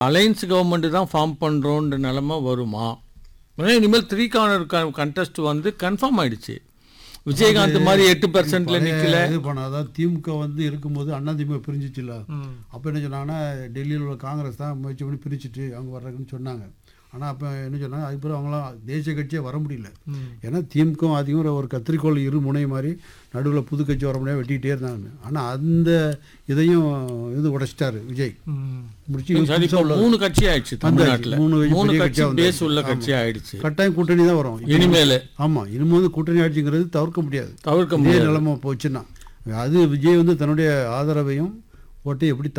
Alliance government தான் form பண்ணுறோன்ற நிலமை வருமா ஏன்னா இனிமேல் த்ரீ கார்னர் கண்டெஸ்ட் வந்து கன்ஃபார்ம் ஆயிடுச்சு விஜயகாந்த் மாதிரி எட்டு பர்சன்ட்ல நிக்கல இது பண்ண அதாவது திமுக வந்து இருக்கும்போது அண்ணா திமுக பிரிஞ்சிச்சுல அப்போ என்ன சொன்னாங்கன்னா டெல்லியில் உள்ள காங்கிரஸ் தான் முயற்சி பண்ணி பிரிச்சுட்டு அவங்க வர்றாங்கன்னு சொன்னாங்க ஆனால் அப்போ என்ன சொன்னாங்க அதுக்கப்புறம் அவங்களாம் தேசிய கட்சியே வர முடியல ஏன்னா திமுக அதிகம் ஒரு கத்திரிக்கோள் இரு முனை மாதிரி நடுவில் புது கட்சி வர முடியாது வெட்டிக்கிட்டே இருந்தாங்க ஆனால் அந்த இதையும் இது உடைச்சிட்டாரு விஜய் முடிச்சு சரி புதுசா இப்போ உள்ள- மூணு கட்சி ஆயிடுச்சு தமிழ்நாட்டுல மூணு கட்சி மூணு பெரிய கட்சி கட்சியா பேஸ் வந்தாச்சு. உள்ள ஆமா. கட்சி ஆயிடுச்சு கட்டாயம் கூட்டணி தான் வரும் இனிமேல் ஆமாம் இனிமே வந்து கூட்டணி ஆட்சிங்கிறது தவிர்க்க முடியாது தவிர்க்க இதே முடியாது நிலைமை போச்சுன்னா அது விஜய் வந்து தன்னுடைய ஆதரவையும் ஓட்டை எப்படி